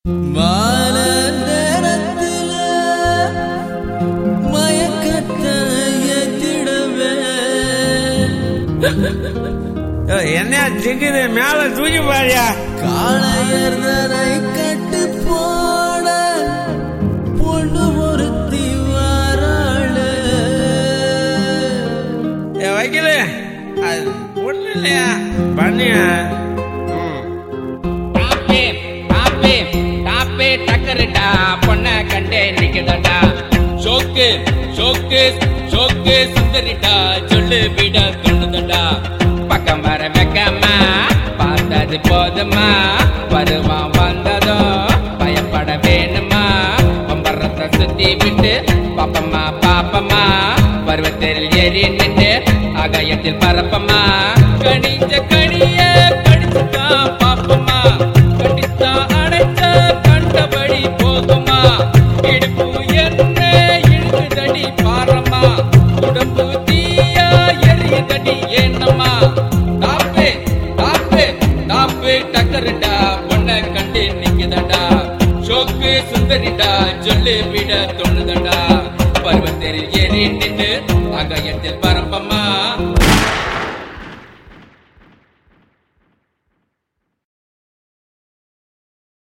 மால நேரத்துல மயக்கத்தை ஏத்திடவே என்ன சிக்குது மேல தூக்கி பாரியா காளையர்தனை கட்டு போட பொண்ணு ஒருத்தி வாராளு வைக்கல அது ஒண்ணு இல்லையா பண்ணியா டாப்பே டாப்பே டாப்பே டக்கருடா பொண்ண கண்டே நிக்குதடா ஷோக்கு ஷோக்கு ஷோக்கு சுந்தரிடா சொல்லு விட தோணுதடா பக்கம் வர வைக்கம்மா பார்த்தது போதுமா வருவான் வந்ததும் பயப்பட வேணுமா பம்பரத்தை சுத்தி விட்டு பாப்பம்மா பாப்பம்மா பருவத்தில் ஏறி நின்று ஆகாயத்தில் பரப்பம்மா கணிஞ்ச கனிய கடிச்சுதான் பாப்பம்மா கடித்தா அடைச்ச கண்டபடி போகுமா இடுப்பு என்ன இழுக்குதடி பாரம்மா உடம்பு தீயா எரியுதடி ஏனம்மா டாப்பே டாப்பே டாப்பே டக்கருடா பொண்ண கண்டு நிக்குதடா ஷோக்கு சுந்தரிடா சொல்லு விட தோணுதடா பருவத்தில் ஏறி நின்று ஆகாயத்தில் பரப்பம்மா